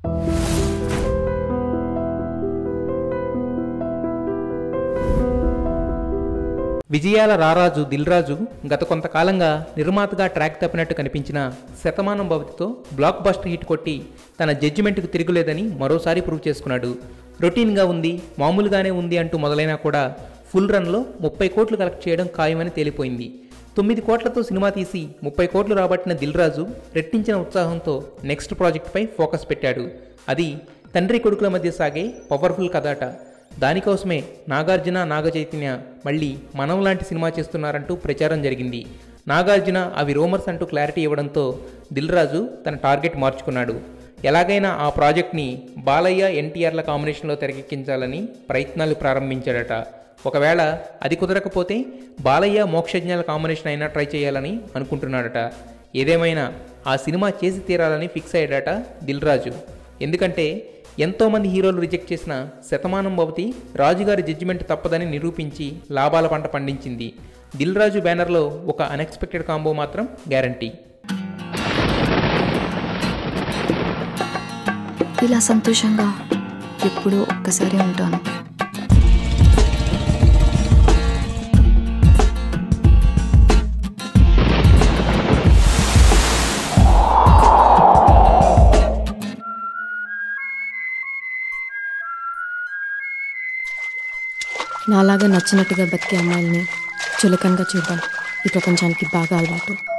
విజయాల రారాజు దిల్రాజు గత కొంతకాలంగా నిర్మాతగా ట్రాక్ తప్పినట్టు కనిపించిన శతమానం భవతితో బ్లాక్ బస్టర్ హిట్ కొట్టి తన జడ్జిమెంట్కు తిరుగులేదని మరోసారి ప్రూవ్ చేసుకున్నాడు రొటీన్గా ఉంది మామూలుగానే ఉంది అంటూ మొదలైనా కూడా ఫుల్ రన్లో ముప్పై కోట్లు కలెక్ట్ చేయడం ఖాయమని తేలిపోయింది తొమ్మిది కోట్లతో సినిమా తీసి ముప్పై కోట్లు రాబట్టిన దిల్రాజు రెట్టించిన ఉత్సాహంతో నెక్స్ట్ ప్రాజెక్ట్పై ఫోకస్ పెట్టాడు అది తండ్రి కొడుకుల మధ్య సాగే పవర్ఫుల్ కథాట దానికోసమే నాగార్జున నాగచైతన్య మళ్ళీ మనం లాంటి సినిమా చేస్తున్నారంటూ ప్రచారం జరిగింది నాగార్జున అవి రోమర్స్ అంటూ క్లారిటీ ఇవ్వడంతో దిల్రాజు తన టార్గెట్ మార్చుకున్నాడు ఎలాగైనా ఆ ప్రాజెక్ట్ని బాలయ్య ఎన్టీఆర్ల కాంబినేషన్లో తెరకెక్కించాలని ప్రయత్నాలు ప్రారంభించాడట ఒకవేళ అది కుదరకపోతే బాలయ్య మోక్షజ్ఞాల కాంబినేషన్ అయినా ట్రై చేయాలని అనుకుంటున్నాడట ఏదేమైనా ఆ సినిమా చేసి తీరాలని ఫిక్స్ అయ్యాడట దిల్రాజు ఎందుకంటే ఎంతోమంది హీరోలు రిజెక్ట్ చేసిన శతమానం భవతి రాజుగారి జడ్జిమెంట్ తప్పదని నిరూపించి లాభాల పంట పండించింది దిల్ రాజు బ్యానర్లో ఒక అన్ఎక్స్పెక్టెడ్ కాంబో మాత్రం గ్యారంటీ ఇలా సంతోషంగా ఎప్పుడూ ఒక్కసారి ఉంటాను నాలాగా నచ్చినట్టుగా బతికే అమ్మాయిల్ని చులకనగా చూడడం ఈ ప్రపంచానికి బాగా అలవాటు